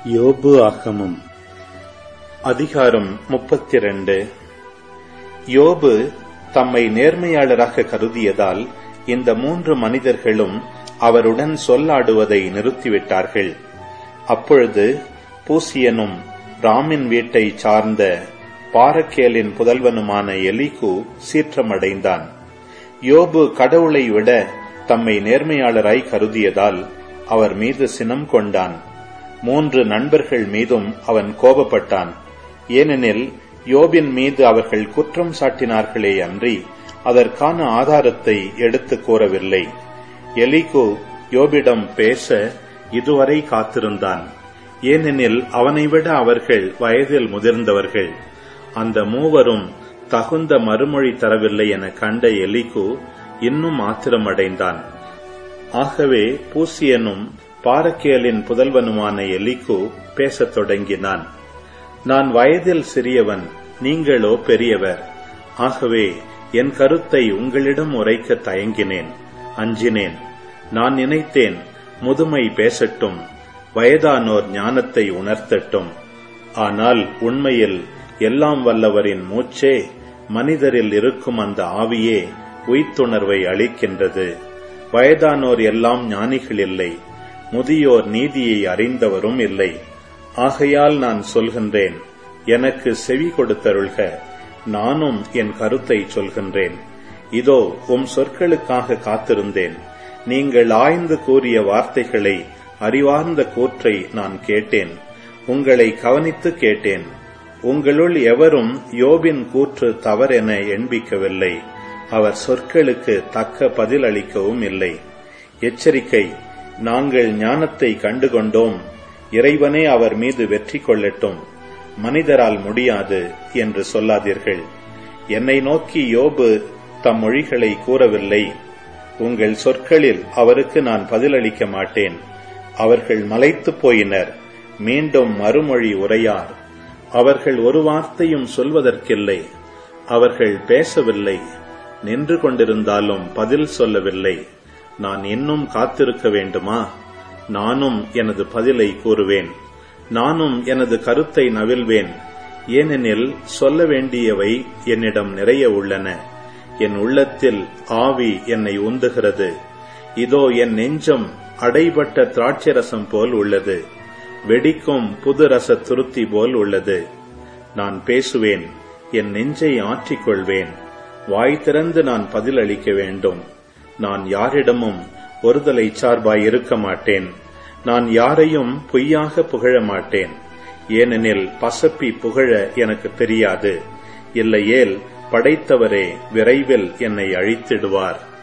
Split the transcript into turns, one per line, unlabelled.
யோபு ஆகமம் அதிகாரம் முப்பத்தி இரண்டு யோபு தம்மை நேர்மையாளராக கருதியதால் இந்த மூன்று மனிதர்களும் அவருடன் சொல்லாடுவதை நிறுத்திவிட்டார்கள் அப்பொழுது பூசியனும் ராமின் வீட்டை சார்ந்த பாரக்கேலின் புதல்வனுமான எலிகு சீற்றமடைந்தான் யோபு கடவுளை விட தம்மை நேர்மையாளராய் கருதியதால் அவர் மீது சினம் கொண்டான் மூன்று நண்பர்கள் மீதும் அவன் கோபப்பட்டான் ஏனெனில் யோபின் மீது அவர்கள் குற்றம் சாட்டினார்களே அன்றி அதற்கான ஆதாரத்தை எடுத்துக் கூறவில்லை எலிகு யோபிடம் பேச இதுவரை காத்திருந்தான் ஏனெனில் அவனை விட அவர்கள் வயதில் முதிர்ந்தவர்கள் அந்த மூவரும் தகுந்த மறுமொழி தரவில்லை என கண்ட எலிகு இன்னும் ஆத்திரமடைந்தான் ஆகவே பூசியனும் பாரக்கேலின் புதல்வனுமான எலிகு பேசத் தொடங்கினான் நான் வயதில் சிறியவன் நீங்களோ பெரியவர் ஆகவே என் கருத்தை உங்களிடம் உரைக்க தயங்கினேன் அஞ்சினேன் நான் நினைத்தேன் முதுமை பேசட்டும் வயதானோர் ஞானத்தை உணர்த்தட்டும் ஆனால் உண்மையில் எல்லாம் வல்லவரின் மூச்சே மனிதரில் இருக்கும் அந்த ஆவியே உய்த்துணர்வை அளிக்கின்றது வயதானோர் எல்லாம் ஞானிகள் இல்லை முதியோர் நீதியை அறிந்தவரும் இல்லை ஆகையால் நான் சொல்கின்றேன் எனக்கு செவி கொடுத்தருள்க நானும் என் கருத்தை சொல்கின்றேன் இதோ உம் சொற்களுக்காக காத்திருந்தேன் நீங்கள் ஆய்ந்து கூறிய வார்த்தைகளை அறிவார்ந்த கூற்றை நான் கேட்டேன் உங்களை கவனித்து கேட்டேன் உங்களுள் எவரும் யோபின் கூற்று தவறென எண்பிக்கவில்லை அவர் சொற்களுக்கு தக்க பதில் அளிக்கவும் இல்லை எச்சரிக்கை நாங்கள் ஞானத்தை கண்டுகொண்டோம் இறைவனே அவர் மீது வெற்றி கொள்ளட்டும் மனிதரால் முடியாது என்று சொல்லாதீர்கள் என்னை நோக்கி யோபு தம் மொழிகளை கூறவில்லை உங்கள் சொற்களில் அவருக்கு நான் பதிலளிக்க மாட்டேன் அவர்கள் மலைத்து போயினர் மீண்டும் மறுமொழி உரையார் அவர்கள் ஒரு வார்த்தையும் சொல்வதற்கில்லை அவர்கள் பேசவில்லை நின்று கொண்டிருந்தாலும் பதில் சொல்லவில்லை நான் இன்னும் காத்திருக்க வேண்டுமா நானும் எனது பதிலை கூறுவேன் நானும் எனது கருத்தை நவில்வேன் ஏனெனில் சொல்ல வேண்டியவை என்னிடம் நிறைய உள்ளன என் உள்ளத்தில் ஆவி என்னை உந்துகிறது இதோ என் நெஞ்சம் அடைபட்ட திராட்சரசம் போல் உள்ளது வெடிக்கும் புது ரச துருத்தி போல் உள்ளது நான் பேசுவேன் என் நெஞ்சை ஆற்றிக்கொள்வேன் வாய் திறந்து நான் பதிலளிக்க வேண்டும் நான் யாரிடமும் ஒருதலை சார்பாய் இருக்க மாட்டேன் நான் யாரையும் பொய்யாக புகழ மாட்டேன் ஏனெனில் பசப்பி புகழ எனக்கு தெரியாது இல்லையேல் படைத்தவரே விரைவில் என்னை அழித்திடுவார்